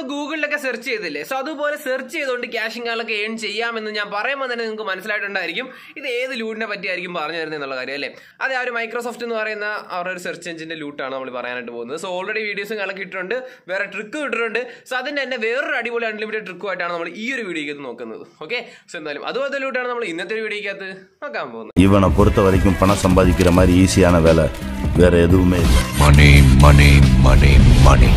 ഗൂഗിളിലൊക്കെ search ചെയ്തില്ലേ so അതുപോലെ search ചെയ്തുകൊണ്ട് ക്യാഷിംഗ് കാലൊക്കെ ഏൺ ചെയ്യാമെന്ന് ഞാൻ പറയുമ്പോൾ തന്നെ നിങ്ങൾക്ക് മനസ്സിലായിട്ടുണ്ടായിരിക്കും ഇത് ഏത് ലൂട്ടിനെ പറ്റിയായിരിക്കും പറഞ്ഞു തരുന്നത് എന്നുള്ള കാര്യം അല്ലേ അതെ ആ ഒരു മൈക്രോസോഫ്റ്റ് എന്ന് പറയുന്ന അവരുടെ ഒരു സെർച്ച് എഞ്ചിന്റെ ലൂട്ടാണ് നമ്മൾ പറയാനായിട്ട് പോകുന്നത് സോ ഓൾറെഡി വീഡിയോസും കാലൊക്കെ ഇട്ടിട്ടുണ്ട് വേറെ ട്രിക്ക് ഇട്ടിട്ടുണ്ട് സോ അതിന്റെ തന്നെ വേറൊരു അടിപൊളി അൺലിമിറ്റഡ് ട്രിക്കുമായിട്ടാണ് നമ്മൾ ഈ ഒരു വീഡിയോക്കകത്ത് നോക്കുന്നത് ഓക്കെ സോ എന്തായാലും അതുപോലത്തെ ലൂട്ടാണ് നമ്മൾ ഇന്നത്തെ ഒരു വീഡിയോക്കകത്ത് നോക്കാൻ പോകുന്നത് இவனை பொறுத்த வரைக்கும் பணம் சம்பாதிக்கிற மாதிரி ஈஸியான வேலை வேற எதுவுமே இல்லை Money, money, money, money.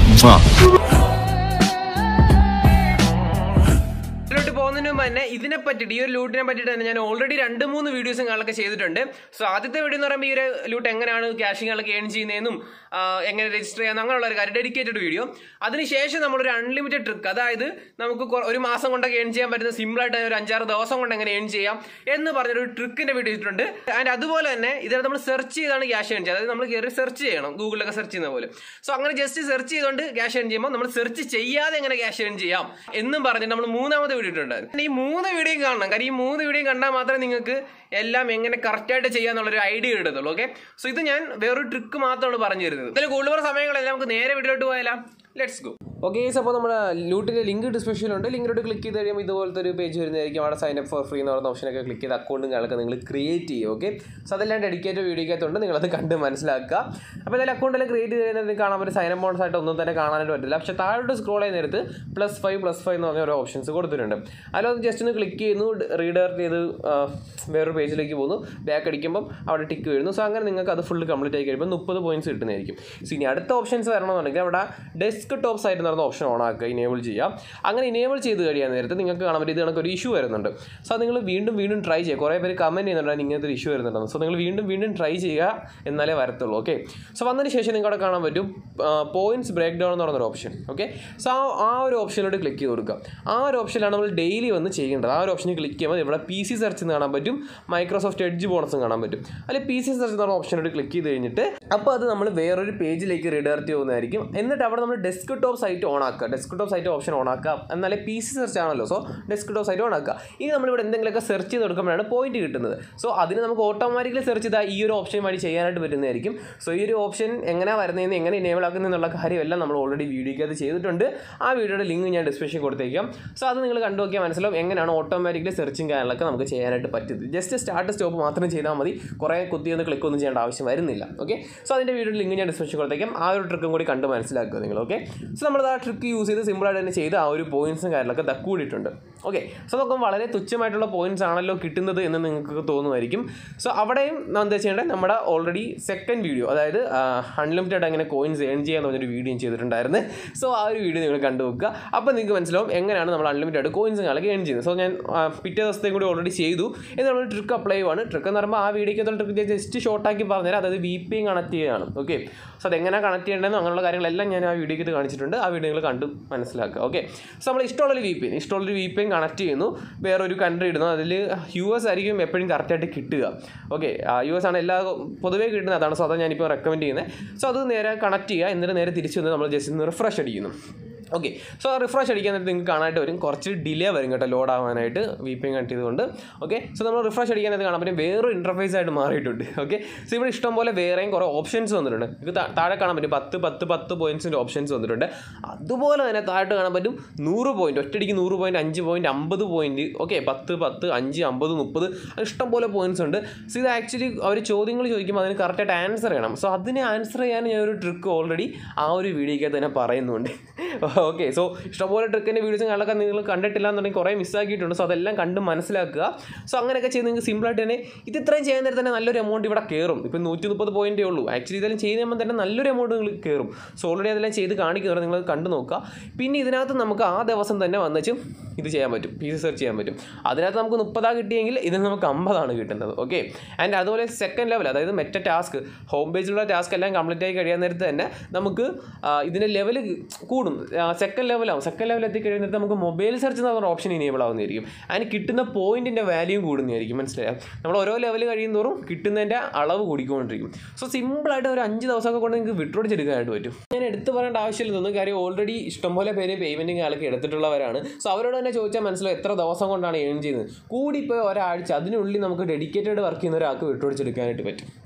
ഇതിലോട്ട് പോകുന്നതിന് മുമ്പ് തന്നെ ഇതിനെ പറ്റിയിട്ട് ഈ ഒരു ലൂട്ടിനെ പറ്റിയിട്ട് തന്നെ ഞാൻ ഓൾറെഡി രണ്ട് മൂന്ന് വീഡിയോസും കാണൊക്കെ ചെയ്തിട്ടുണ്ട് സോ ആദ്യത്തെ വീഡിയോ എന്ന് പറയുമ്പോൾ ഈ ഒരു ലൂട്ട് എങ്ങനെയാണ് ക്യാഷിംഗ് കാലൊക്കെ ഏൺ ചെയ്യുന്നതെന്നും ആ, എങ്ങനെ രജിസ്റ്റർ ചെയ്യാൻ അങ്ങനെയുള്ള ഒരു കാര്യം ഡെഡിക്കേറ്റഡ് വീഡിയോ അതിനുശേഷം നമ്മളൊരു അൺലിമിറ്റഡ് ട്രിക്ക് അതായത് നമുക്ക് കൊ- ഒരു മാസം കൊണ്ടൊക്കെ ഏൺ ചെയ്യാൻ പറ്റുന്ന സിമ്പിളായിട്ട് ഒരു അഞ്ചാറ് ദിവസം കൊണ്ട് എങ്ങനെ ഏൺ ചെയ്യാം എന്ന് പറഞ്ഞൊരു ട്രിക്കിന്റെ വീഡിയോ ഇട്ടിട്ടുണ്ട് ആൻഡ് അതുപോലെ തന്നെ ഇതിൽ നമ്മൾ സെർച്ച് ചെയ്താണ് ക്യാഷ് ഏൺ ചെയ്യുക അതായത് നമ്മൾ കയറി സെർച്ച് ചെയ്യണം ഗൂഗിളിലൊക്കെ സെർച്ച് ചെയ്യുന്ന പോലെ സോ അങ്ങനെ ജസ്റ്റ് സെർച്ച് ചെയ്തുകൊണ്ട് ക്യാഷ് ഏൺ ചെയ്യുമ്പോൾ നമ്മൾ സെർച്ച് ചെയ്യാതെ എങ്ങനെ ക്യാഷ് ഏൺ ചെയ്യാം എന്നും പറഞ്ഞിട്ട് നമ്മൾ മൂന്നാമത്തെ വീഡിയോ ഇട്ടിട്ടുണ്ട് ഈ മൂന്ന് വീഡിയോയും കാണണം കാരണം ഈ മൂന്ന് വീഡിയോയും കണ്ടാൽ മാത്രമേ നിങ്ങൾക്ക് എല്ലാം എങ്ങനെ കറക്റ്റായിട്ട് ചെയ്യാന്നുള്ളൊരു ഐഡിയ കിട്ടത്തുള്ളൂ ഓക്കെ സോ ഇത് ഞാൻ വേറൊരു ട്രിക്ക് മാത്രമാണ് പറഞ്ഞു തരുന്നത് ഇതിൽ കൂടുതൽ സമയങ്ങളെല്ലാം നമുക്ക് നേരെ വീഡിയോട്ട് പോയാലാ ലെറ്റ്സ് ഗോ ഓക്കെ അപ്പോൾ നമ്മുടെ ലൂട്ടിൻ്റെ ലിങ്ക് ഡിസ്ക്രിപ്ഷനിലുണ്ട് ലിങ്കിലോട്ട് ക്ലിക്ക് ചെയ്ത് കഴിയുമ്പോൾ ഇതുപോലത്തെ ഒരു പേജ് വരുന്നതായിരിക്കും അവിടെ സൈൻ അപ്പ് ഫോർ ഫ്രീ എന്ന് പറയുന്ന ഓപ്ഷനൊക്കെ ക്ലിക്ക് ചെയ്ത് അക്കൗണ്ടും കാര്യങ്ങളൊക്കെ നിങ്ങൾ ക്രിയേറ്റ് ചെയ്യും ഓക്കെ സോ അതെല്ലാം ഡെഡിക്കേറ്റ് വീഡിയോക്കകത്തുണ്ട് നിങ്ങളത് കണ്ട് മനസ്സിലാക്കുക അപ്പോൾ ഇതിൽ അക്കൗണ്ടെല്ലാം ക്രിയേറ്റ് ചെയ്ത് കഴിഞ്ഞാൽ നിങ്ങൾക്ക് കാണാൻ പറ്റും സൈൻ അപ്പ് ബോൺസ് ആയിട്ട് ഒന്നും തന്നെ കാണാനായിട്ട് പറ്റില്ല പക്ഷേ താഴോട്ട് സ്ക്രോൾ ചെയ്യുന്ന നേരത്ത് പ്ലസ് ഫൈവ് പ്ലസ് ഫൈവ് എന്ന് പറഞ്ഞ ഓരോ ഓപ്ഷൻസ് കൊടുത്തിട്ടുണ്ട് അതിലൊന്ന് ജസ്റ്റ് ഒന്ന് ക്ലിക്ക് ചെയ്യുന്നു റീഡർ ചെയ്ത് ആ, വേറൊരു പേജിലേക്ക് പോകുന്നു ബാക്ക് അടിക്കുമ്പോൾ അവിടെ ടിക്ക് വീഴുന്നു സോ അങ്ങനെ നിങ്ങൾക്ക് അത് ഫുള്ള് കംപ്ലീറ്റ് ആയി കഴിയുമ്പോൾ മുപ്പത് പോയിന്റ്സ് കിട്ടുന്നതായിരിക്കും സോ ഇനി അടുത്ത ഓപ്ഷൻസ് വരണമെന്നുണ്ടെങ്കിൽ അവിടെ ഡെസ്ക് ടോപ്പ് സൈറ്റ് എന്ന് പറയുന്ന ഓപ്ഷൻ ഓൺ ആക്കുക ഇനേബിൾ ചെയ്യാം അങ്ങനെ ഇനേബിൾ ചെയ്ത് കഴിയാൻ നേരത്ത് നിങ്ങൾക്ക് കാണാൻ പറ്റും ഇത് കണക്ക് ഒരു ഇഷ്യൂ വരുന്നുണ്ട് സോ അത് നിങ്ങൾ വീണ്ടും വീണ്ടും ട്രൈ ചെയ്യുക കുറേ പേര് കമൻറ്റ് ചെയ്യുന്നുണ്ടായിരുന്നു ഇങ്ങനത്തെ ഒരു ഇഷ്യൂ വരുന്നുണ്ടെന്ന് സോ നിങ്ങൾ വീണ്ടും വീണ്ടും ട്രൈ ചെയ്യുക എന്നാലേ വരത്തുള്ളൂ ഓക്കെ സോ വന്നതിന് ശേഷം നിങ്ങൾക്ക് അവിടെ കാണാൻ പറ്റും പോയിന്റ്സ് ബ്രേക്ക് ഡൗൺ എന്ന് പറയുന്ന ഓപ്ഷൻ ഓക്കെ സോ ആ ആ ഒരു ഓപ്ഷനിലോട്ട് ക്ലിക്ക് ചെയ്ത് കൊടുക്കുക ആ ഒരു ഓപ്ഷനിലാണ് നമ്മൾ ഡെയിലി വന്ന് ചെയ്യേണ്ടത് ആ ഒരു ഓപ്ഷനിൽ ക്ലിക്ക് ചെയ്യുമ്പോൾ ഇവിടെ പി സി സെർച്ച് എന്ന് കാണാൻ പറ്റും മൈക്രോസോഫ്റ്റ് എഡ്ജ് ബോണസും കാണാൻ പറ്റും അതിൽ പി സി സെർച്ച് എന്ന് പറഞ്ഞ ഓപ്ഷനിലോട്ട് ക്ലിക്ക് ചെയ്ത് കഴിഞ്ഞിട്ട് അപ്പോൾ അത് നമ്മൾ വേറൊരു പേജിലേക്ക് റിഡയറക്റ്റ് ചെയ്യുന്നതായിരിക്കും എന്നിട്ട് അവിടെ നമ്മൾ ഡെസ്ക് ടോപ്പ് സൈറ്റ് ഓൺ ആക്കുക desktop site option on ആക്കുക എന്നാലേ പി സി സെർച്ച് ആണല്ലോ so desktop site on ആക്കുക ഇനി നമ്മളിവിടെ എന്തെങ്കിലുമൊക്കെ സെർച്ച് ചെയ്ത് കൊടുക്കുമ്പോഴാണ് പോയിന്റ് കിട്ടുന്നത് സോ അതിന് നമുക്ക് ഓട്ടോമാറ്റിക്കലി സെർച്ച് ചെയ്താൽ ഈ ഒരു ഓപ്ഷൻ വഴി ചെയ്യാനായിട്ട് പറ്റുന്നതായിരിക്കും സോ ഈ ഒരു ഓപ്ഷൻ എങ്ങനെ വരുന്നതെന്ന് എങ്ങനെ ഇനേബിൾ ആക്കുന്നതെന്നുള്ള കാര്യമെല്ലാം നമ്മൾ ഓൾറെഡി വീഡിയോയ്ക്കകത്ത് ചെയ്തിട്ടുണ്ട് ആ വീഡിയോയുടെ ലിങ്ക് ഞാൻ ഡിസ്ക്രിപ്ഷനിൽ കൊടുത്തേക്കാം സോ അത് നിങ്ങൾ കണ്ടു നോക്കിയാൽ മനസ്സിലാവും എങ്ങനെയാണ് ഓട്ടോമാറ്റിക്കലി സെർച്ചും കാര്യങ്ങളൊക്കെ നമുക്ക് ചെയ്യാനായിട്ട് പറ്റുന്നത് ജസ്റ്റ് സ്റ്റാർട്ട് സ്റ്റോപ്പ് മാത്രം ചെയ്താൽ മതി കുറേ കുത്തിയൊന്ന് ക്ലിക്ക് ഒന്നും ചെയ്യേണ്ട ആവശ്യം വരുന്നില്ല ഓക്കെ സോ അതിൻ്റെ വീഡിയോ ലിങ്ക് ഞാൻ ഡിസ്ക്രിപ്ഷൻ കൊടുത്തേക്കാം ആ ഒരു ട്രിക്കും കൂടി കണ്ട് മനസ്സിലാക്കുക നിങ്ങൾ ഓക്കെ സോ നമ്മൾ ആ ട്രിക്ക് യൂസ് ചെയ്ത് സിമ്പിളായിട്ട് തന്നെ ചെയ്ത് ആ ഒരു പോയിന്റ്സും കാര്യങ്ങളൊക്കെ ദ കൂടിയിട്ടുണ്ട് ഓക്കെ സോ അതൊക്കെ വളരെ തുച്ഛമായിട്ടുള്ള പോയിന്റ്സ് ആണല്ലോ കിട്ടുന്നത് എന്ന് നിങ്ങൾക്ക് തോന്നുമായിരിക്കും സോ അവിടെയും നാം എന്താ ചെയ്യേണ്ടത് നമ്മുടെ ഓൾറെഡി സെക്കൻഡ് വീഡിയോ അതായത് അൺലിമിറ്റഡ് അങ്ങനെ കോയിൻസ് ഏൺ ചെയ്യാന്ന് പറഞ്ഞൊരു വീഡിയോ ചെയ്തിട്ടുണ്ടായിരുന്നു സോ ആ ഒരു വീഡിയോ നിങ്ങൾ കണ്ടു നോക്കുക അപ്പോൾ നിങ്ങൾക്ക് മനസ്സിലാവും എങ്ങനെയാണ് നമ്മൾ അൺലിമിറ്റഡ് കോയിൻസ് കാലൊക്കെ ഏൺ ചെയ്യുന്നത് സോ ഞാൻ ആ, പിറ്റേ ദിവസത്തെയും കൂടി ഓൾറെഡി ചെയ്തു എന്നുള്ള ട്രിക്ക് അപ്ലൈ ചെയ്യുവാണ് ട്രിക്ക് എന്ന് പറയുമ്പോൾ ആ വീഡിയോക്ക് ട്രിക്ക് ജസ്റ്റ് ഷോർട്ടാക്കി പറഞ്ഞുതരാം അതായത് വി പി കണക്ട് ചെയ്യുകയാണ് ഓക്കെ സോ അതെങ്ങനെ കണക്ട് ചെയ്യേണ്ടതെന്ന് അങ്ങനെയുള്ള കാര്യങ്ങളെല്ലാം ഞാൻ ആ വീഡിയോക്ക് കാണിച്ചിട്ടുണ്ട് ആ വീഡിയോ നിങ്ങൾ കണ്ട് മനസ്സിലാക്കുക ഓക്കെ സോ നമ്മൾ ഇഷ്ടമുള്ളൊരു വി പി എൻ ഇഷ്ടമുള്ളൊരു വി പി എൻ കണക്ട് ചെയ്യുന്നു വേറൊരു കൺട്രി ഇടുന്നു അതിൽ യു എസ് ആയിരിക്കും എപ്പോഴും കറക്റ്റായിട്ട് കിട്ടുക ഓക്കെ യു എസ് ആണ് എല്ലാ പൊതുവേ കിട്ടുന്നത് അതാണ് സോ അതാണ് ഞാനിപ്പോൾ റെക്കമെൻഡ് ചെയ്യുന്നത് സോ അത് നേരെ കണക്ട് ചെയ്യുക എന്നിട്ട് നേരെ തിരിച്ച് വന്ന് നമ്മൾ ജസ്റ്റ് ഒന്ന് റിഫ്രഷ് അടിക്കുന്നു ഓക്കെ സോ റിഫ്രഷ് അടിക്കാൻ നേരത്ത് നിങ്ങൾക്ക് കാണാനായിട്ട് വരും കുറച്ച് ഡിലേ വരും കേട്ടോ ലോഡ് ആവാനായിട്ട് വി പി എൻ കട്ട് ചെയ്തുകൊണ്ട് ഓക്കെ സോ നമ്മൾ റിഫ്രഷ് അടിക്കാൻ നേരത്ത് കാണാൻ പറ്റും വേറൊരു ഇൻ്റർഫേസ് ആയിട്ട് മാറിയിട്ടുണ്ട് ഓക്കെ സോ ഇവിടെ ഇഷ്ടം പോലെ വേറെയും കുറേ ഓപ്ഷൻസ് വന്നിട്ടുണ്ട് ഇത് താ- താഴെ കാണാൻ പറ്റും പത്ത് പത്ത് പത്ത് പോയിൻറ്റ്സിൻ്റെ ഓപ്ഷൻസ് വന്നിട്ടുണ്ട് അതുപോലെ തന്നെ താഴോട്ട് കാണാൻ പറ്റും നൂറ് പോയിൻറ്റ് ഒറ്റയടിക്ക് നൂറ് പോയിൻറ്റ് അഞ്ച് പോയിൻറ്റ് അമ്പത് പോയിൻറ്റ് ഓക്കെ പത്ത് പത്ത് അഞ്ച് അമ്പത് മുപ്പത് ഇഷ്ടം പോലെ പോയിൻറ്റ്സ് ഉണ്ട് സോ ഇത് ആക്ച്വലി അവർ ചോദ്യങ്ങൾ ചോദിക്കുമ്പോൾ അതിന് കറക്റ്റായിട്ട് ആൻസർ ചെയ്യണം സോ അതിന് ആൻസർ ചെയ്യാൻ ഞാൻ ഒരു ട്രിക്ക് ഓൾറെഡി ആ ഒരു വീഡിയോയ്ക്കകത്ത് തന്നെ പറയുന്നുണ്ട് ഓക്കെ സോ ഇഷ്ടംപോലെ ട്രിക്കിൻ്റെ വീഡിയോസും കാര്യങ്ങളൊക്കെ നിങ്ങൾ കണ്ടിട്ടില്ല എന്നുണ്ടെങ്കിൽ കുറേ മിസ്സാക്കിയിട്ടുണ്ട് സോ അതെല്ലാം കണ്ട് മനസ്സിലാക്കുക സോ അങ്ങനെയൊക്കെ ചെയ്ത് നിങ്ങൾക്ക് സിമ്പിളായിട്ട് തന്നെ ഇത് ഇത്രയും ചെയ്യാൻ നേരത്തെ തന്നെ നല്ലൊരു എമൗണ്ട് ഇവിടെ കയറും ഇപ്പം നൂറ്റി മുപ്പത് പോയിൻറ്റേ ഉള്ളൂ ആക്ച്വലി ഇതെല്ലാം ചെയ്ത് കഴിയുമ്പോൾ തന്നെ നല്ലൊരു എമൗണ്ട് നിങ്ങൾ കയറും സോ ഓൾറെഡി അതെല്ലാം ചെയ്ത് കാണിക്കുന്നത് നിങ്ങൾ കണ്ടു നോക്കുക പിന്നെ ഇതിനകത്ത് നമുക്ക് ആ ദിവസം തന്നെ വന്നിച്ചും ഇത് ചെയ്യാൻ പറ്റും പി സി സെർച്ച് ചെയ്യാൻ പറ്റും അതിനകത്ത് നമുക്ക് മുപ്പതാ കിട്ടിയെങ്കിൽ ഇതിന് നമുക്ക് അമ്പതാണ് കിട്ടുന്നത് ഓക്കെ ആൻഡ് അതുപോലെ സെക്കൻഡ് ലെവൽ അതായത് മെറ്റ ടാസ്ക് ഹോം പേജിലുള്ള ടാസ്ക് എല്ലാം കംപ്ലീറ്റ് ആയി കഴിയാൻ നേരത്ത് തന്നെ നമുക്ക് ആ, ഇതിൻ്റെ ലെവൽ കൂടും സെക്കൻഡ് ലെവലാവും സെക്കൻഡ് ലെവൽ എത്തിക്കഴിയുന്ന നേരത്ത് നമുക്ക് മൊബൈൽ സെർച്ച് എന്ന് പറഞ്ഞ ഓപ്ഷൻ ഇനേബിൾ ആവുന്നതായിരിക്കും അതിന് കിട്ടുന്ന പോയിന്റിൻ്റെ വാല്യൂം കൂടുന്നതായിരിക്കും മനസ്സിലായോ നമ്മൾ ഓരോ ലെവൽ കഴിയും തോറും കിട്ടുന്നതിൻ്റെ അളവ് കൂടിക്കൊണ്ടിരിക്കും സോ സിമ്പിളായിട്ട് ഒരു അഞ്ച് ദിവസമൊക്കെ കൊണ്ട് നിങ്ങൾക്ക് വിട്രോടിച്ചെടുക്കാനായിട്ട് പറ്റും ഞാൻ എടുത്തു പറയേണ്ട ആവശ്യമില്ല തോന്നുന്നു കാര്യം ഓൾറെഡി ഇഷ്ടംപോലെ പേര് പേയ്മെൻറ്റും കാലൊക്കെ എടുത്തിട്ടുള്ളവരാണ് സോ അവരോട് തന്നെ ചോദിച്ചാൽ മനസ്സിലാവും എത്ര ദിവസം കൊണ്ടാണ് ഏൺ ചെയ്യുന്നത് കൂടിപ്പോയി ഒരാഴ്ച അതിനുള്ളിൽ നമുക്ക് ഡെഡിക്കേറ്റഡ് വർക്ക് ചെയ്യുന്ന ഒരാൾക്ക് വിട്ടുപിടിച്ചെടുക്കാനായിട്ട് പറ്റും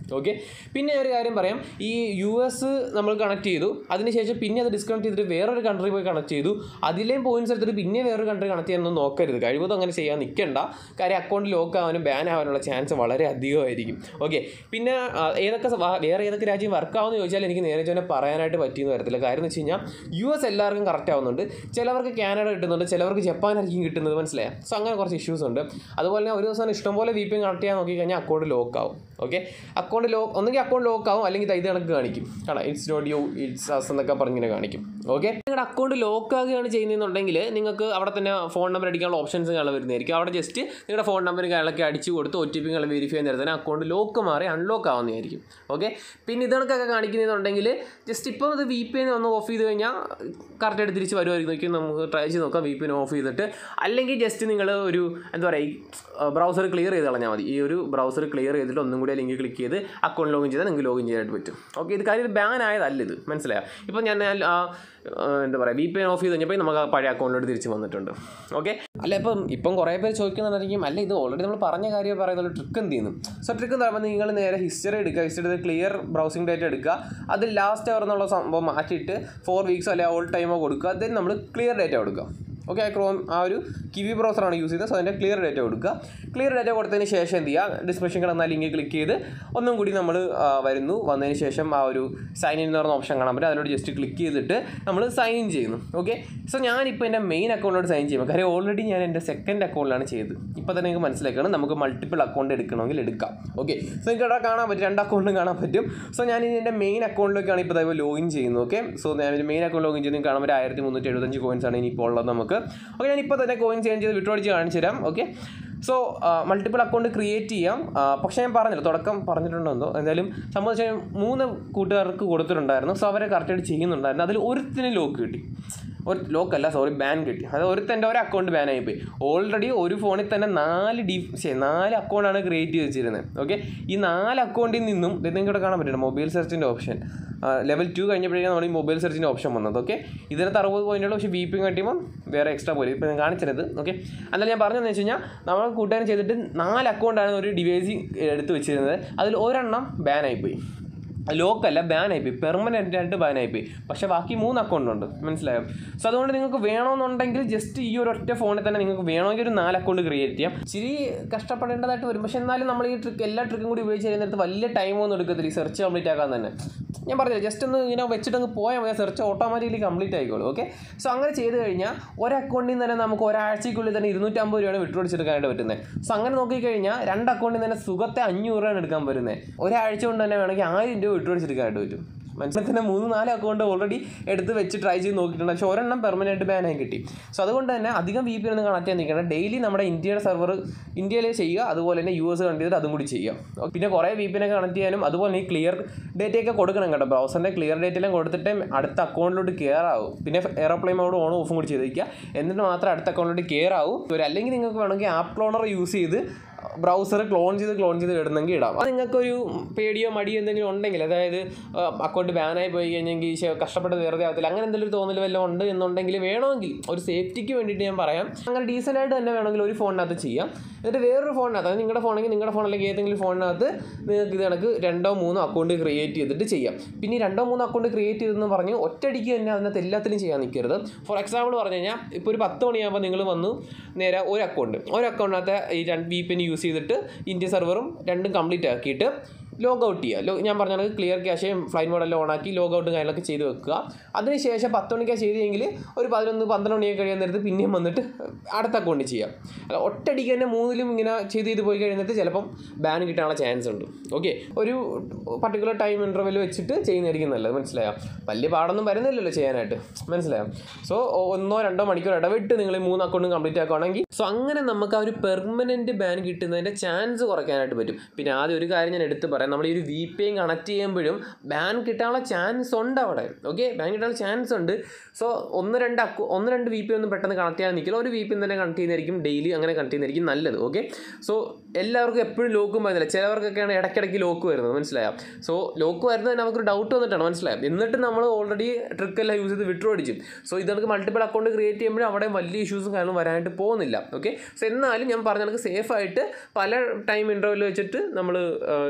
ഓക്കെ പിന്നെ ഒരു കാര്യം പറയാം ഈ യു എസ് നമ്മൾ കണക്ട് ചെയ്തു അതിനുശേഷം പിന്നെ അത് ഡിസ്കണക്ട് ചെയ്തിട്ട് വേറൊരു കൺട്രി പോയി കണക്ട് ചെയ്തു അതിലേയും പോയിന്റ്സ് എടുത്തിട്ട് പിന്നെ വേറൊരു കൺട്രി കണക്ട് ചെയ്യാനൊന്നും നോക്കരുത് കഴിവതും അങ്ങനെ ചെയ്യാൻ നിൽക്കണ്ട കാര്യം അക്കൗണ്ട് ലോക്ക് ആവാനും ബാൻ ആവാനുള്ള ചാൻസ് വളരെ അധികമായിരിക്കും ഓക്കെ പിന്നെ ആ, ഏതൊക്കെ സ- വാ- വേറെ ഏതൊക്കെ രാജ്യം വർക്ക് ആവുമെന്ന് ചോദിച്ചാൽ എനിക്ക് നേരെ ചോദിച്ചാൽ പറയാനായിട്ട് പറ്റിയെന്ന് വരത്തില്ല കാര്യം എന്ന് വെച്ച് കഴിഞ്ഞാൽ യു എസ് എല്ലാവർക്കും കറക്റ്റ് ആവുന്നുണ്ട് ചിലവർക്ക് കാനഡ കിട്ടുന്നുണ്ട് ചിലവർക്ക് ജപ്പാനായിരിക്കും കിട്ടുന്നത് മനസ്സിലായോ സോ അങ്ങനെ കുറച്ച് ഇഷ്യൂസ് ഉണ്ട് അതുപോലെ തന്നെ ഒരു ദിവസം ഇഷ്ടംപോലെ വി പി കണക്ട് ചെയ്യാൻ നോക്കിക്കഴിഞ്ഞാൽ അക്കൗണ്ട് ലോക്ക് ആവും ഓക്കെ അക്കൗണ്ട് ലോക്ക് ഒന്നെങ്കിൽ അക്കൗണ്ട് ലോക്ക് ആവും അല്ലെങ്കിൽ ഇത് കണക്ക് കാണിക്കും കാണാം it's not you it's us എന്നൊക്കെ പറഞ്ഞിങ്ങനെ കാണിക്കും ഓക്കെ നിങ്ങളുടെ അക്കൗണ്ട് ലോക്ക് ആകുകയാണ് ചെയ്യുന്നതെന്നുണ്ടെങ്കിൽ നിങ്ങൾക്ക് അവിടെ തന്നെ ഫോൺ നമ്പർ അടിക്കാനുള്ള ഓപ്ഷൻസ് കാണാൻ വരുന്നതായിരിക്കും അവിടെ ജസ്റ്റ് നിങ്ങളുടെ ഫോൺ നമ്പറും കാര്യങ്ങളൊക്കെ അടിച്ചു കൊടുത്ത് ഒ ടി പി നിങ്ങൾ വെരിഫൈ ചെയ്യുന്ന നേരത്തിന് അക്കൗണ്ട് ലോക്ക് മാറി അൺലോക്ക് ആവുന്നതായിരിക്കും ഓക്കെ പിന്നെ ഇതണക്കൊക്കെ കാണിക്കുന്നതെന്നുണ്ടെങ്കിൽ ജസ്റ്റ് ഇപ്പോൾ അത് വി പി ഒന്ന് ഓഫ് ചെയ്ത് കഴിഞ്ഞാൽ കറക്റ്റായിട്ട് തിരിച്ച് വരുമായിരിക്കും നമുക്ക് ട്രൈ ചെയ്ത് നോക്കാം വി പി ഓഫ് ചെയ്തിട്ട് അല്ലെങ്കിൽ ജസ്റ്റ് നിങ്ങൾ ഒരു എന്താ പറയുക ഈ ബ്രൗസർ ക്ലിയർ ചെയ്ത് കളഞ്ഞാൽ മതി ഈ ഒരു ബ്രൗസർ ക്ലിയർ ചെയ്തിട്ട് ഒന്നും കൂടി ലിങ്ക് ക്ലിക്ക് ചെയ്ത് അക്കൗണ്ട് ലോഗിൻ ചെയ്താൽ നിങ്ങൾക്ക് ലോഗിൻ ചെയ്യാനായിട്ട് പറ്റും ഓക്കെ ഇത് കാര്യം ബാൻ ആയതല്ല ഇത് മനസ്സിലായോ ഇപ്പോൾ ഞാൻ ആ, ആ, എന്താ പറയുക വി പി ഓഫ് ചെയ്ത് കഴിഞ്ഞപ്പോൾ നമുക്ക് ആ പഴയ അക്കൗണ്ടിലോട്ട് തിരിച്ച് വന്നിട്ടുണ്ട് ഓക്കെ അല്ല ഇപ്പം ഇപ്പം കുറേ പേര് ചോദിക്കുന്നുണ്ടായിരിക്കും അല്ല ഇത് ഓൾറെഡി നമ്മൾ പറഞ്ഞ കാര്യം പറയുന്നത് ട്രിക്ക് എന്ത് ചെയ്യുന്നു സോ ട്രിക്ക് എന്ന് പറയുമ്പോൾ നിങ്ങൾ നേരെ ഹിസ്റ്ററി എടുക്കുക ഹിസ്റ്ററി എടുത്ത് ക്ലിയർ ബ്രൗസിംഗ് ഡേറ്റ എടുക്കുക അത് ലാസ്റ്റ് അവർ എന്നുള്ള സംഭവം മാറ്റിയിട്ട് ഫോർ വീക്സോ അല്ലെങ്കിൽ ഓൾ ടൈമോ കൊടുക്കുക ദെൻ നമ്മൾ ക്ലിയർ ഡേറ്റ കൊടുക്കുക ഓക്കെ ആ ക്രോം ആ ഒരു കിവി ബ്രൗസറാണ് യൂസ് ചെയ്തത് സോ അതിൻ്റെ ക്ലിയർ ഡേറ്റ കൊടുക്കുക ക്ലിയർ ഡേറ്റ കൊടുത്തതിന് ശേഷം എന്ത് ചെയ്യുക ഡിസ്ക്രിപ്ഷൻ കിടന്ന ലിങ്ക് ക്ലിക്ക് ചെയ്ത് ഒന്നും കൂടി നമ്മൾ വരുന്നു വന്നതിന് ശേഷം ആ ഒരു സൈൻ ഇൻ എന്ന് പറഞ്ഞ ഓപ്ഷൻ കാണാൻ പറ്റും അതിലോട്ട് ജസ്റ്റ് ക്ലിക്ക് ചെയ്തിട്ട് നമ്മൾ സൈൻ ഇൻ ചെയ്യുന്നു ഓക്കെ സോ ഞാനിപ്പോൾ എൻ്റെ മെയിൻ അക്കൗണ്ടിലോട്ട് സൈൻ ചെയ്യുമ്പോൾ കാര്യം ഓൾറെഡി ഞാൻ എൻ്റെ സെക്കൻഡ് അക്കൗണ്ടിലാണ് ചെയ്തത് ഇപ്പോൾ തന്നെ നിങ്ങൾക്ക് മനസ്സിലാക്കണം നമുക്ക് മൾട്ടിപ്പിൾ അക്കൗണ്ട് എടുക്കണമെങ്കിൽ എടുക്കാം ഓക്കെ സോ നിങ്ങൾക്ക് അവിടെ കാണാൻ പറ്റും രണ്ട് അക്കൗണ്ടും കാണാൻ പറ്റും സോ ഞാൻ ഇനി എൻ്റെ മെയിൻ അക്കൗണ്ടിലേക്കാണ് ഇപ്പോൾ ഇതായി ലോഗിൻ ചെയ്യുന്നത് ഓക്കെ സോ ഞാൻ ഒരു മെയിൻ അക്കൗണ്ട് ലോഗിൻ ചെയ്ത് കാണാൻ പറ്റും ആയിരത്തി മുന്നൂറ്റി എഴുപത്തഞ്ച് കോയിൻസ് ആണ് ഇനിയിപ്പോൾ ഉള്ളത് നമുക്ക് ഓക്കെ ഞാൻ ഇപ്പോൾ തന്നെ കോയിൻ ചേഞ്ച് ചെയ്ത് വിട്ടുപടിച്ച് കാണിച്ചു തരാം okay so multiple account create ചെയ്യാം ആ, പക്ഷേ ഞാൻ പറഞ്ഞില്ല തുടക്കം പറഞ്ഞിട്ടുണ്ടോ എന്തോ എന്തായാലും സംബന്ധിച്ചാൽ മൂന്ന് കൂട്ടുകാർക്ക് കൊടുത്തിട്ടുണ്ടായിരുന്നു സോ അവരെ കറക്റ്റായിട്ട് ചെയ്യുന്നുണ്ടായിരുന്നു അതിൽ ഒരുത്തിന് ലോക്ക് കിട്ടി ഒരു ലോക്കല്ല സോറി ബാൻ കിട്ടി അത് ഒരുത്തൻ്റെ ഒരു അക്കൗണ്ട് ബാൻ ആയിപ്പോയി ഓൾറെഡി ഒരു ഫോണിൽ തന്നെ നാല് ഡി ശരി നാല് അക്കൗണ്ടാണ് ക്രിയേറ്റ് ചെയ്ത് വെച്ചിരുന്നത് ഓക്കെ ഈ നാല് അക്കൗണ്ടിൽ നിന്നും ഇത് നിങ്ങൾക്ക് ഇവിടെ കാണാൻ പറ്റും മൊബൈൽ സെർച്ചിൻ്റെ ഓപ്ഷൻ ലെവൽ ടു കഴിഞ്ഞപ്പോഴേക്കും നമ്മൾ ഈ മൊബൈൽ സെർച്ചിൻ്റെ ഓപ്ഷൻ വന്നത് ഓക്കെ ഇതിനകത്ത് അറുപത് പോയിന്റുള്ള പക്ഷേ വി പി കട്ടിയുമ്പോൾ വേറെ എക്സ്ട്രാ പോയി ഇപ്പോൾ ഞാൻ കാണിച്ചത് ഓക്കെ എന്നാലും ഞാൻ പറഞ്ഞതെന്ന് വെച്ച് കഴിഞ്ഞാൽ നമ്മൾ കൂട്ടുകാരൻ ചെയ്തിട്ട് നാല് അക്കൗണ്ടാണ് ഒരു ഡിവൈസ് എടുത്ത് വെച്ചിരുന്നത് അതിൽ ഒരെണ്ണം ബാൻ ആയിപ്പോയി ലോക്കല്ല ബാൻ ആയിപ്പോയി പെർമനൻ്റ് ആയിട്ട് ബാൻ ആയിപ്പോയി പക്ഷേ ബാക്കി മൂന്ന് അക്കൗണ്ട് ഉണ്ട് മനസ്സിലായോ സോ അതുകൊണ്ട് നിങ്ങൾക്ക് വേണമെന്നുണ്ടെങ്കിൽ ജസ്റ്റ് ഈ ഒരു ഒറ്റ ഫോണിൽ തന്നെ നിങ്ങൾക്ക് വേണമെങ്കിൽ ഒരു നാല് അക്കൗണ്ട് ക്രിയേറ്റ് ചെയ്യാം ഇച്ചിരി കഷ്ടപ്പെടേണ്ടതായിട്ട് വരും പക്ഷേ എന്നാലും നമ്മൾ ഈ ട്രിക്ക് എല്ലാ ട്രിക്കും കൂടി ഉപയോഗിച്ച് കഴിയുന്നിടത്ത് വലിയ ടൈമൊന്നും എടുക്കത്തില്ല ഈ സെർച്ച് കംപ്ലീറ്റ് ആക്കാൻ തന്നെ ഞാൻ പറഞ്ഞില്ല ജസ്റ്റ് ഒന്ന് ഇങ്ങനെ വെച്ചിട്ട് അങ്ങ് പോയാൽ മതി സെർച്ച് ഓട്ടോമാറ്റിക്കലി കംപ്ലീറ്റ് ആയിക്കോളും ഓക്കെ സോ അങ്ങനെ ചെയ്ത് കഴിഞ്ഞാൽ ഒരു അക്കൗണ്ടിൽ നിന്ന് തന്നെ നമുക്ക് ഒരാഴ്ചയ്ക്കുള്ളിൽ തന്നെ ഇരുന്നൂറ്റമ്പത് രൂപയാണ് വിട്ടുപിടിച്ചെടുക്കാനായിട്ട് പറ്റുന്നത് സോ അങ്ങനെ നോക്കിക്കഴിഞ്ഞാൽ രണ്ട് അക്കൗണ്ടിൽ തന്നെ സുഖത്തെ അഞ്ഞൂറ് രൂപയാണ് എടുക്കാൻ പറ്റുന്നത് ഒരാഴ്ച കൊണ്ട് തന്നെ വേണമെങ്കിൽ ആയിരം രൂപ വിട്ടുപിടിച്ചെടുക്കാനായിട്ട് പറ്റും മനസ്സിലാക്കി തന്നെ മൂന്ന് നാല് അക്കൗണ്ട് ഓൾറെഡി എടുത്ത് വെച്ച് ട്രൈ ചെയ്ത് നോക്കിയിട്ടുണ്ട് പക്ഷേ ഒരെണ്ണം പെർമനൻറ്റ് ബാനായി കിട്ടി സോ അതുകൊണ്ട് തന്നെ അധികം വി പി ഒന്നും കണക്ട് ചെയ്യാൻ നിൽക്കണം ഡെയിലി നമ്മുടെ ഇന്ത്യയുടെ സെർവർ ഇന്ത്യയിൽ ചെയ്യുക അതുപോലെ തന്നെ യു എസ് കണക്ട് ചെയ്തിട്ട് അതും കൂടി ചെയ്യുക പിന്നെ കുറേ വി പി കണക്ട് ചെയ്യാനും അതുപോലെ തന്നെ ഈ ക്ലിയർ ഡേറ്റയൊക്കെ കൊടുക്കണം കേട്ടോ ബ്രൗസറിൻ്റെ ക്ലിയർ ഡേറ്റയെല്ലാം കൊടുത്തിട്ട് അടുത്ത അക്കൗണ്ടിലോട്ട് കെയർ ആവും പിന്നെ എയർപ്ലെയിൻ മോഡ് ഓൺ ഓഫും കൂടി ചെയ്തിരിക്കുക എന്നിട്ട് മാത്രം അടുത്ത അക്കൗണ്ടിലോട്ട് കെയർ ആവും ഒരു അല്ലെങ്കിൽ നിങ്ങൾക്ക് വേണമെങ്കിൽ ആപ്പ് ക്ലോണർ യൂസ് ചെയ്ത് ബ്രൗസർ ക്ലോൺ ചെയ്ത് ക്ലോൺ ചെയ്ത് ഇടുന്നെങ്കിൽ ഇടാം അത് നിങ്ങൾക്കൊരു പേടിയോ മടിയോ എന്തെങ്കിലും ഉണ്ടെങ്കിൽ അതായത് അക്കൗണ്ട് ബാനായി പോയി കഴിഞ്ഞെങ്കിൽ ശ്ശെ, കഷ്ടപ്പെട്ട് വെറുതെ ആവത്തില്ല അങ്ങനെ എന്തെങ്കിലും ഒരു തോന്നൽ വല്ലതും ഉണ്ട് എന്നുണ്ടെങ്കിൽ വേണമെങ്കിൽ ഒരു സേഫ്റ്റിക്ക് വേണ്ടിയിട്ട് ഞാൻ പറയാം അങ്ങനെ ഡീസൻ്റ് ആയിട്ട് തന്നെ വേണമെങ്കിൽ ഒരു ഫോണിനകത്ത് ചെയ്യാം എന്നിട്ട് വേറൊരു ഫോണിനകത്ത് അത് നിങ്ങളുടെ ഫോണെങ്കിൽ നിങ്ങളുടെ ഫോൺ അല്ലെങ്കിൽ ഏതെങ്കിലും ഫോണിനകത്ത് നിങ്ങൾക്ക് ഇത് കണക്ക് രണ്ടോ മൂന്നോ അക്കൗണ്ട് ക്രിയേറ്റ് ചെയ്തിട്ട് ചെയ്യാം പിന്നെ ഈ രണ്ടോ മൂന്നോ അക്കൗണ്ട് ക്രിയേറ്റ് ചെയ്തെന്ന് പറഞ്ഞ് ഒറ്റയടിക്ക് തന്നെ അതിനകത്ത് എല്ലാത്തിലും ചെയ്യാൻ നിൽക്കരുത് ഫോർ എക്സാമ്പിൾ പറഞ്ഞു കഴിഞ്ഞാൽ ഇപ്പോൾ ഒരു പത്ത് മണിയാകുമ്പോൾ നിങ്ങൾ വന്നു നേരെ ഒരു അക്കൗണ്ട് ഒരു അക്കൗണ്ടിനകത്ത് ഈ രണ്ട് വി പി യൂസ് ചെയ്തിട്ട് ഇന്ത്യ സെർവറും രണ്ടും കംപ്ലീറ്റ് ആക്കിയിട്ട് ലോഗ് ഔട്ട് ചെയ്യുക ലോ ഞാൻ പറഞ്ഞ ക്ലിയർ ക്യാഷ് ഫ്ലൈറ്റ് മോഡെല്ലാം ഓണാക്കി ലോഗ് ഔട്ടും കാര്യങ്ങളൊക്കെ ചെയ്ത് വെക്കുക അതിനുശേഷം പത്ത് മണിക്കാണ് ചെയ്തെങ്കിൽ ഒരു പതിനൊന്ന് പന്ത്രണ്ട് മണിയൊക്കെ കഴിയാൻ നേരത്ത് പിന്നെയും വന്നിട്ട് അടുത്ത അക്കൗണ്ട് ചെയ്യാം അല്ല ഒറ്റയടിക്ക് തന്നെ മൂന്നിലും ഇങ്ങനെ ചെയ്ത് ചെയ്ത് പോയി കഴിയുന്നിട്ട് ചിലപ്പം ബാൻ കിട്ടാനുള്ള ചാൻസ് ഉണ്ട് ഓക്കെ ഒരു പർട്ടിക്കുലർ ടൈം ഇൻ്റർവെൽ വെച്ചിട്ട് ചെയ്യുന്നതായിരിക്കും നല്ലത് മനസ്സിലായോ വലിയ പാടൊന്നും വരുന്നില്ലല്ലോ ചെയ്യാനായിട്ട് മനസ്സിലായോ സോ ഒന്നോ രണ്ടോ മണിക്കൂർ ഇടവിട്ട് നിങ്ങൾ ഈ മൂന്ന് അക്കൗണ്ടും കംപ്ലീറ്റ് ആക്കുകയാണെങ്കിൽ സോ അങ്ങനെ നമുക്ക് ആ ഒരു പെർമനൻറ്റ് ബാൻ കിട്ടുന്നതിൻ്റെ ചാൻസ് കുറയ്ക്കാനായിട്ട് പറ്റും പിന്നെ ആദ്യം ഒരു കാര്യം ഞാൻ എടുത്ത് പറയാം നമ്മൾ ഈ ഒരു വി പി ഐ കണക്ട് ചെയ്യുമ്പോഴും ബാൻ കിട്ടാനുള്ള ചാൻസ് ഉണ്ട് അവിടെ ഓക്കെ ബാൻ കിട്ടാനുള്ള ചാൻസ് ഉണ്ട് സോ ഒന്ന് രണ്ട് അക്കൗ ഒന്ന് രണ്ട് വി പി ഒന്നും പെട്ടെന്ന് കണക്ട് ചെയ്യാൻ നിൽക്കില്ല ഒരു വി പി തന്നെ കണക്ട് ചെയ്യുന്നതായിരിക്കും ഡെയിലി അങ്ങനെ കണക്ട് ചെയ്യുന്നതായിരിക്കും നല്ലത് ഓക്കെ സോ എല്ലാവർക്കും എപ്പോഴും ലോക്കും വരുന്നില്ല ചിലവർക്കൊക്കെയാണ് ഇടയ്ക്കിടയ്ക്ക് ലോക്ക് വരുന്നത് മനസ്സിലായോ സോ ലോക്ക് വരുന്നത് തന്നെ നമുക്കൊരു ഡൗട്ട് വന്നിട്ടാണ് മനസ്സിലായോ എന്നിട്ട് നമ്മൾ ഓൾറെഡി ട്രിക്കെല്ലാം യൂസ് ചെയ്ത് വിട്രോ അടിച്ചു സോ ഇത് നമുക്ക് മൾട്ടിപ്പിൾ അക്കൗണ്ട് ക്രിയേറ്റ് ചെയ്യുമ്പോഴും അവിടെ വലിയ ഇഷ്യൂസും കാര്യങ്ങളും വരാനായിട്ട് പോകുന്നില്ല ഓക്കെ സോ എന്നാലും ഞാൻ പറഞ്ഞ കണക്ക് സേഫ് ആയിട്ട് പല ടൈം ഇൻ്റർവെൽ വെച്ചിട്ട് നമ്മൾ ട്രിക്ക് യൂസ്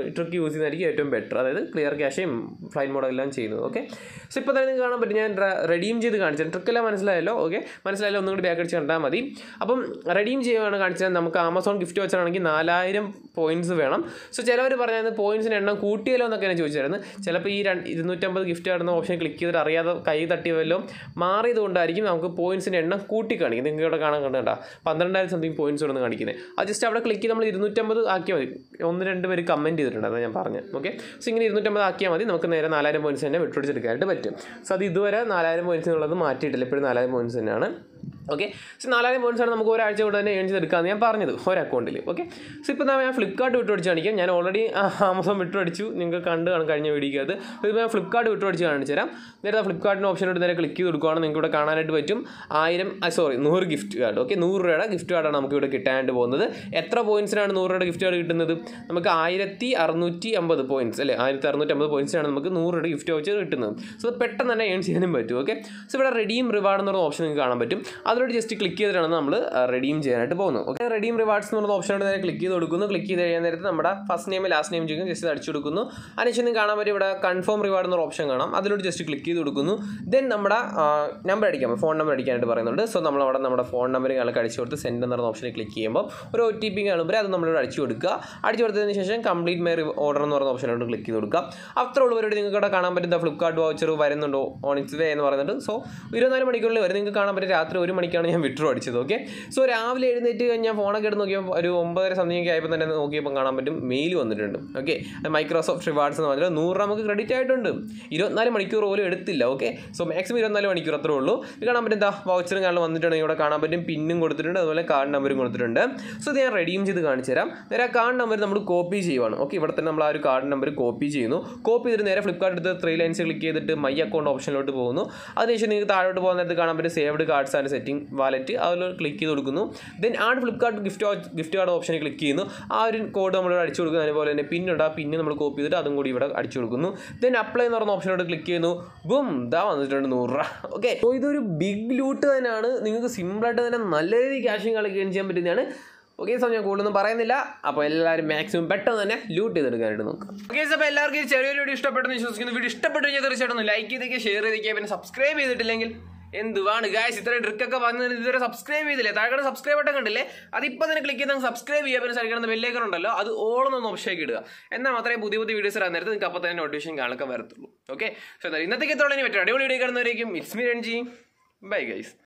യൂസ് ചെയ്യുന്നതായിരിക്കും ഏറ്റവും ബെറ്റർ അതായത് ക്ലിയർ ക്യാഷയും ഫ്ലൈറ്റ് മോഡും എല്ലാം ചെയ്യുന്നത് ഓക്കെ സോ ഇപ്പോൾ തന്നെ നിങ്ങൾക്ക് കാണാൻ പറ്റും ഞാൻ റെഡീം ചെയ്ത് കാണിച്ചത് ട്രിക്കെല്ലാം മനസ്സിലായല്ലോ ഓക്കെ മനസ്സിലായല്ലോ ഒന്നും കൂടി ബാക്ക് അടിച്ച് കണ്ടാൽ മതി അപ്പം റെഡീം ചെയ്യുകയാണ് കാണിച്ചത് നമുക്ക് ആമസോൺ ഗിഫ്റ്റ് വെച്ചാണെങ്കിൽ നാലായിരം പോയിന്റ്സ് വേണം സോ ചിലവർ പറഞ്ഞാൽ പോയിന്റ്സിന് എണ്ണം കൂട്ടിയല്ലോ എന്നൊക്കെ ഞാൻ ചോദിച്ചായിരുന്നു ചിലപ്പോൾ ഈ രണ്ട് ഇരുന്നൂറ്റമ്പത് ഗിഫ്റ്റ് ആടുന്ന ഓപ്ഷൻ ക്ലിക്ക് ചെയ്തിട്ട് അറിയാതെ കൈ തട്ടി വല്ലതും മാറിയത് കൊണ്ടായിരിക്കും നമുക്ക് പോയിന്റ്സിൻ്റെ എണ്ണം കൂട്ടി കാണിക്കുന്നത് നിങ്ങൾക്ക് ഇവിടെ കാണാൻ കണ്ടോ പന്ത്രണ്ടായിരം സംതിങ് പോയിന്റ്സ് ഉണ്ടെന്ന് കാണിക്കുന്നത് അത് ജസ്റ്റ് അവിടെ ക്ലിക്ക് ചെയ്ത് നമ്മൾ ഇരുന്നൂറ്റമ്പത് ആക്കിയാൽ മതി ഒന്ന് രണ്ട് പേര് കമൻറ്റ് ചെയ്തിട്ടുണ്ട് അതാണ് ഞാൻ പറഞ്ഞത് ഓക്കെ സോ ഇങ്ങനെ ഇരുന്നൂറ്റമ്പത് ആക്കിയാൽ മതി നമുക്ക് നേരെ നാലായിരം പോയിന്റ്സ് തന്നെ വിട്ടുപിടിച്ചെടുക്കാനായിട്ട് പറ്റും സോ അത് ഇതുവരെ നാലായിരം പോയിന്റ്സ് എന്നുള്ളത് മാറ്റിയിട്ടില്ല ഇപ്പോഴും നാലായിരം പോയിന്റ്സ് തന്നെയാണ് ഓക്കെ സോ നാലായിരം പോയിന്റ്സ് ആണ് നമുക്ക് ഒരാഴ്ച കൊണ്ട് തന്നെ ഏൺ ചെയ്തെടുക്കാമെന്ന് ഞാൻ പറഞ്ഞത് ഒരു അക്കൗണ്ടിൽ ഓക്കെ സോ ഇപ്പോൾ ഞാൻ ഫ്ലിപ്കാർട്ട് വിട്ടുപിടിച്ച് കാണിക്കാം ഞാൻ ഓൾറെഡി ആമസോൺ വിട്ടുപിടിച്ചു നിങ്ങൾക്ക് കണ്ട് കാണും കഴിഞ്ഞ വീഡിയോക്ക് അത് ഇപ്പോൾ ഞാൻ ഫ്ലിപ്കാർട്ട് വിട്ടുപിടിച്ച് കാണിച്ചു തരാം നേരത്തെ ഫ്ലിപ്കാർട്ടിൻ്റെ ഓപ്ഷൻ എടുത്ത് നേരെ ക്ലിക്ക് ചെയ്ത് കൊടുക്കുകയാണ് നിങ്ങൾക്ക് ഇവിടെ കാണാനായിട്ട് പറ്റും ആയിരം സോറി നൂറ് ഗിഫ്റ്റ് കാർഡ് ഓക്കെ നൂറ് രൂപയുടെ ഗിഫ്റ്റ് കാർഡാണ് നമുക്ക് ഇവിടെ കിട്ടാനായിട്ട് പോകുന്നത് എത്ര പോയിന്റ്സിനാണ് നൂറ് രൂപയുടെ ഗിഫ്റ്റ് കാർഡ് കിട്ടുന്നത് നമുക്ക് ആയിരത്തി അറുന്നൂറ്റി അമ്പത് പോയിന്റ്സ് അല്ലേ ആയിരത്തി അറുന്നൂറ്റി അമ്പത് പോയിന്റ്സിനാണ് നമുക്ക് നൂറ് രൂപയുടെ ഗിഫ്റ്റ് വൗച്ചർ കിട്ടുന്നത് സോ പെട്ടെന്ന് തന്നെ ഏൺ ചെയ്യാനും പറ്റും ഓക്കെ സോ ഇവിടെ റെഡീം റിവാർഡ് എന്ന് പറയുന്ന ഓപ്ഷൻ നിങ്ങൾക്ക് കാണാൻ പറ്റും അതിലോട്ട് ജസ്റ്റ് ക്ലിക്ക് ചെയ്തിട്ടാണ് നമ്മൾ റെഡീം ചെയ്യാനായിട്ട് പോകുന്നത് ഓക്കെ റെഡീം റിവാർഡ്സ് എന്ന് പറയുന്ന ഓപ്ഷനോട് നേരെ ക്ലിക്ക് ചെയ്ത് കൊടുക്കുന്നു ക്ലിക്ക് ചെയ്ത് കഴിയാൻ നേരത്ത് നമ്മുടെ ഫസ്റ്റ് നെയിം ലാസ്റ്റ് നെയിം ചെയ്യും ജസ്റ്റ് അടിച്ചു കൊടുക്കുന്നു അതിനുശേഷം നിങ്ങൾക്ക് കാണാൻ പറ്റും ഇവിടെ കൺഫേം റിവാർഡ് എന്നൊരു ഓപ്ഷൻ കാണാം അതിലോട്ട് ജസ്റ്റ് ക്ലിക്ക് ചെയ്ത് കൊടുക്കുന്നു ദെൻ നമ്മുടെ നമ്പർ അടിക്കാം ഫോൺ നമ്പർ അടിക്കാനായിട്ട് പറയുന്നുണ്ട് സോ നമ്മൾ അവിടെ നമ്മുടെ ഫോൺ നമ്പർ ഞങ്ങൾക്ക് അടിച്ചു കൊടുത്ത് സെൻഡ് എന്ന് പറയുന്ന ഓപ്ഷനിൽ ക്ലിക്ക് ചെയ്യുമ്പോൾ ഒരു ഒ ടി പി കാണുമ്പോൾ അത് നമ്മളിവിടെ അടിച്ചു കൊടുക്കുക അടിച്ചു കൊടുത്തതിന് ശേഷം കംപ്ലീറ്റ് മൈ ഓർഡർ എന്ന് പറയുന്ന ഓപ്ഷനോട് ക്ലിക്ക് ചെയ്ത് കൊടുക്കുക അത്ര ഉള്ളവരോട് നിങ്ങൾക്ക് ഇവിടെ കാണാൻ പറ്റുന്ന ഫ്ലിപ്കാർട്ട് വൗച്ചർ വരുന്നുണ്ടോ ഓൺ ഇറ്റ്സ് വേ എന്ന് പറയുന്നുണ്ട് സോ ഇരുപത്തിനാല് മണിക്കൂറിൽ വരെ നിങ്ങൾക്ക് കാണാൻ പറ്റും രാത്രി ഒരു മണിക്കാണ് ഞാൻ വിട്രോ അടിച്ചത് ഓക്കെ സോ രാവിലെ എഴുന്നേറ്റ് ഞാൻ ഫോണൊക്കെ എടുത്ത് നോക്കിയപ്പോൾ ഒരു ഒമ്പതര സമയം ഒക്കെ ആയപ്പോൾ തന്നെ നോക്കിയപ്പോൾ കാണാൻ പറ്റും മെയിൽ വന്നിട്ടുണ്ട് ഓക്കെ മൈക്രോസോഫ്റ്റ് റിവാർഡ്സ് എന്ന് പറഞ്ഞാൽ നൂറ് നമുക്ക് ക്രെഡിറ്റ് ആയിട്ടുണ്ട് ഇരുപത്തിനാല് മണിക്കൂർ പോലും എടുത്തില്ല ഓക്കെ സോ മാക്സിമം ഇരുപത്തിനാല് മണിക്കൂർ അത്രേ ഉള്ളൂ ഇത് കാണാൻ പറ്റും എന്താ വൗച്ചറും കാണാൻ വന്നിട്ടുണ്ടെങ്കിൽ ഇവിടെ കാണാൻ പറ്റും പിന്നും കൊടുത്തിട്ടുണ്ട് അതുപോലെ കാർഡ് നമ്പറും കൊടുത്തിട്ടുണ്ട് സോ ഇത് ഞാൻ റെഡീം ചെയ്ത് കാണിച്ചു തരാം നേരെ ആ കാർഡ് നമ്പർ നമ്മൾ കോപ്പി ചെയ്യുവാണ് ഓക്കെ ഇവിടെ തന്നെ നമ്മൾ ആ ഒരു കാർഡ് നമ്പർ കോപ്പി ചെയ്യുന്നു കോപ്പി ചെയ്തിട്ട് നേരെ ഫ്ലിപ്കാർട്ട് എടുത്ത് ത്രീ ലൈൻസ് ക്ലിക്ക് ചെയ്തിട്ട് മൈ അക്കൗണ്ട് ഓപ്ഷനിലോട്ട് പോകുന്നു അതിനുശേഷം നിങ്ങൾക്ക് താഴോട്ട് പോകുന്ന നേരത്ത് കാണാൻ പറ്റും saved cards and setting wallet അതിൽ ക്ലിക്ക് ചെയ്ത് കൊടുക്കുന്നു then add Flipkart gift gift card ഓപ്ഷനിൽ ക്ലിക്ക് ചെയ്യുന്നു ആ ഒരു കോഡ് നമ്മൾ ഇവിടെ അടിച്ചു കൊടുക്കുന്നു അതുപോലെ തന്നെ പിന്നുണ്ട് ആ പിന്ന് നമ്മൾ കോപ്പി ചെയ്തിട്ട് അതും കൂടി ഇവിടെ അടിച്ചു കൊടുക്കുന്നു ദെൻ അപ്ലൈ എന്ന് പറയുന്ന ഓപ്ഷനോട് ക്ലിക്ക് ചെയ്യുന്നു ബും ദാ വന്നിട്ടുണ്ട് നൂറ് രൂപ ഓക്കെ സോ ഇതൊരു ബിഗ് ലൂട്ട് തന്നെയാണ് നിങ്ങൾക്ക് സിമ്പിളായിട്ട് തന്നെ നല്ല രീതിയിൽ ക്യാഷും കളിക്കുകയും ചെയ്യാൻ പറ്റുന്നതാണ് ഓക്കെ സോ ഞാൻ കൂടുതലൊന്നും പറയുന്നില്ല അപ്പോൾ എല്ലാവരും മാക്സിമം പെട്ടെന്ന് തന്നെ ലൂട്ട് ചെയ്തെടുക്കാനായിട്ട് നോക്കാം ഓക്കെ അപ്പോൾ എല്ലാവർക്കും ഈ ചെറിയൊരു വീഡിയോ ഇഷ്ടപ്പെട്ടെന്ന് വിശ്വസിക്കുന്നു വീഡിയോ ഇഷ്ടപ്പെട്ടു കഴിഞ്ഞാൽ തീർച്ചയായിട്ടും ലൈക്ക് ചെയ്തേക്ക് ഷെയർ ചെയ്തേക്കുക പിന്നെ സബ്സ്ക്രൈബ് ചെയ്തിട്ടില്ലെങ്കിൽ എന്തുവാണ് ഗായ്സ് ഇത്രയും ട്രിക്കൊക്കെ വന്നത് ഇതുവരെ സബ്സ്ക്രൈബ് ചെയ്തില്ലേ താഴെ സബ്സ്ക്രൈബ് ബട്ടൺ കണ്ടില്ലേ അതിപ്പോൾ തന്നെ ക്ലിക്ക് ചെയ്ത് സബ്സ്ക്രൈബ് ചെയ്യുക പിന്നെ സൈഡിൽ ബെല്ലേക്കൺ ഉണ്ടല്ലോ അത് ഓളൊന്നും ഓപ്ഷനിലേക്ക് ഇടുക എന്നാൽ മാത്രമേ പുതിയ പുതിയ വീഡിയോസ് ഇടാൻ നേരത്തെ നിങ്ങൾക്ക് അപ്പോൾ തന്നെ നോട്ടിഫിക്കേഷൻ കാണാൻ വരത്തുള്ളൂ ഓക്കെ സോ ഇന്നത്തേക്ക് എത്തോളം ഇനി പറ്റും അടിപൊളി വീഡിയോ കാണുന്നവരേക്കും it's me Ranji bye guys